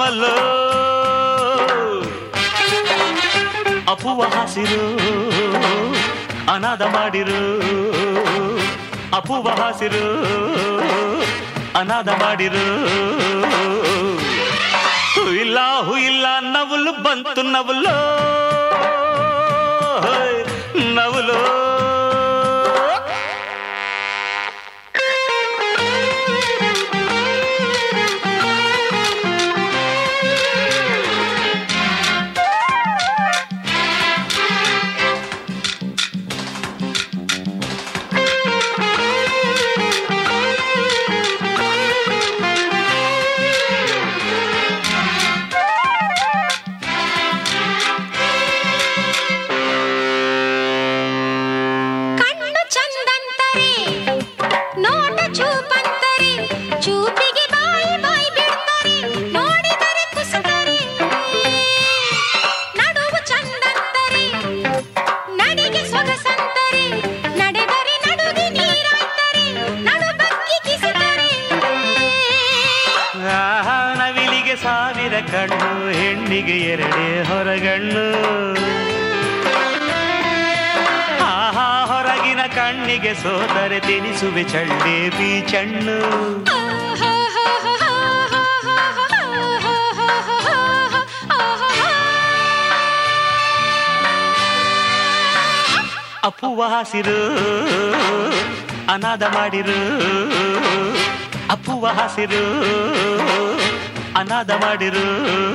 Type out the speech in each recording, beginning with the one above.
ಅಮಲು ಅಪುವ ಹಸಿರು ಅನಾಥ ಮಾಡಿರು ಅಪುವ ಹಸಿರು ಅನಾಥ ಮಾಡಿರು ಹುಯಿಲ್ಲ ಹುಯಿಲ್ಲ ನವಲು ಬಂತು ನವಲು ನವಲು ಕಣ್ಣು ಚಂದಂತರೆ ನೋಟ ಚೂಪಂತರೆ ಚೂಪಿಗೆ ಬಾಯಿ ಬಾಯಿ ಬಿಡ್ತಾರೆ ನೋಡಿದರೆ ಕುಸುತ್ತಾರೆ ನಡುವು ಚಂದಂತರೆ ನಡಿಗೆ ಸೊಗಸಂತರೆ ನಡೆದರೆ ನಡುಗೆ ನೀರಾಯ್ತಾರೆ ನಡು ಬಗ್ಗಿ ಕಿಸುತ್ತಾರೆ ಆಹಾ, ನವಿಲಿಗೆ ಸಾವಿರ ಕಣ್ಣು ಹೆಣ್ಣಿಗೆ ಎರಡೇ ಹೊರಗಣ್ಣು ಆಹಾ ಹೊರಗಿನ ಕಣ್ಣಿಗೆ ಸೋದರೆ ತಿನಿಸುವೆ ಚಳ್ಳೆ ಬೀಚಣ್ಣು ಅಪ್ಪುವ ಹಸಿರು ಅನಾಥ ಮಾಡಿರು ಅಪ್ಪುವ ಹಸಿರು ಅನಾಥ ಮಾಡಿರು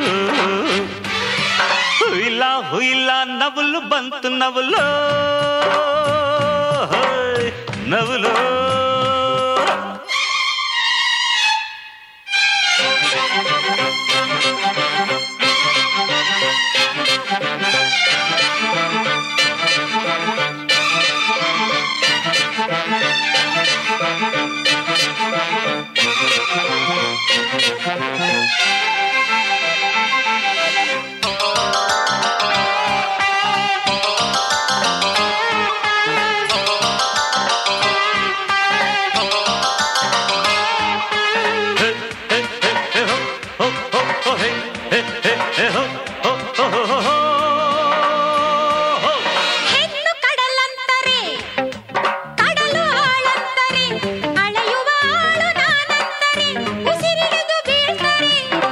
ಹುಯಿಲ್ಲ ಹುಯಿಲ್ಲ ನವಲು ಬಂತು ನವಲು ಹೋಯ್, ನವಲು ಹೆಣ್ಣು ಕಡಲಂತರೆ ಕಡಲು ಆಳಂತರೆ ಅಳೆಯುವ ಆಳು ನಾನಂತರೆ ಉಸಿರಿಡಿದು ಬೀಳ್ತಾರೆ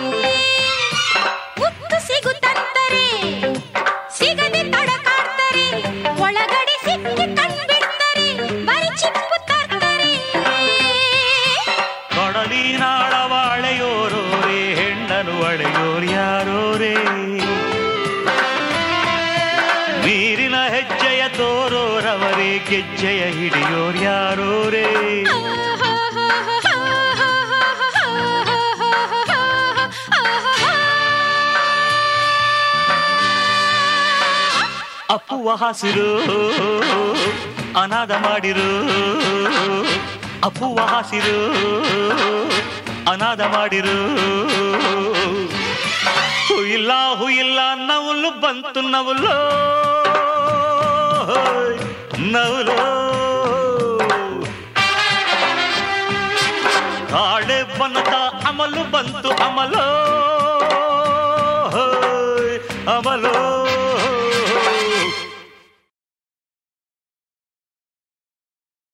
ಮುತ್ತು ಸಿಗುತ್ತಂತರೆ ಸಿಗದೆ ತಡಕಾಡ್ತಾರೆ ಒಳಗಡೆ ಸಿಕ್ಕಿ ಕಣ್ಬಿಡ್ತಾರೆ ಬರಿ ಚಿಪ್ಪು ತರ್ತಾರೆ ಕಡಲಿನಾಳವಾಳೆಯೋರೋರೇ ಹೆಣ್ಣನು ಅಳೆಯೋರು ಯಾರೋರೇ ನೀರಿನ ಹೆಜ್ಜೆಯ ತೋರೋರವರೇ ಗೆಜ್ಜೆಯ ಹಿಡಿಯೋರು ಯಾರೋರೇ ಅಪ್ಪುವ ಹಸಿರು ಅನಾಥ ಮಾಡಿರು ಅಪ್ಪುವ ಹಸಿರು ಅನಾಥ ಮಾಡಿರು ಹುಯಿಲ್ಲ ಹುಯಿಲ್ಲ ನವಲು ಬಂತು ನವಲು ಹೋಯ್, ನವಲು ಕಾಳೆ ಬನದ ಅಮಲು ಬಂತು ಅಮಲು ಹೋಯ್, ಅಮಲು